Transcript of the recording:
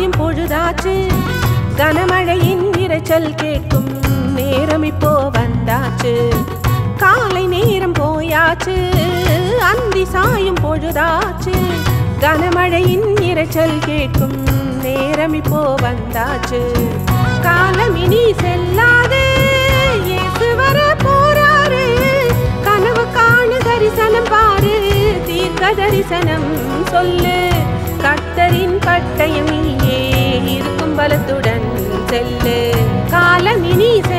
சாயும் பொழுதாச்சு கனமழையின் இரைச்சல் கேட்கும் நேரம் இப்போ வந்தாச்சு காலை நேரம் போயாச்சு அந்தி சாயும் பொழுதாச்சு கனமழையின் இரைச்சல் கேட்கும் நேரம் இப்போ வந்தாச்சு காலம் இனி செல்லாது இயேசு வர போறாரு கனவு காணு தரிசனம் பாரு தீர்க்க தரிசனம் சொல்லு கர்த்தரின் பட்டயம் நீயே இருக்கும் பலத்துடன் செல்லு காலம் இனி செல்லாது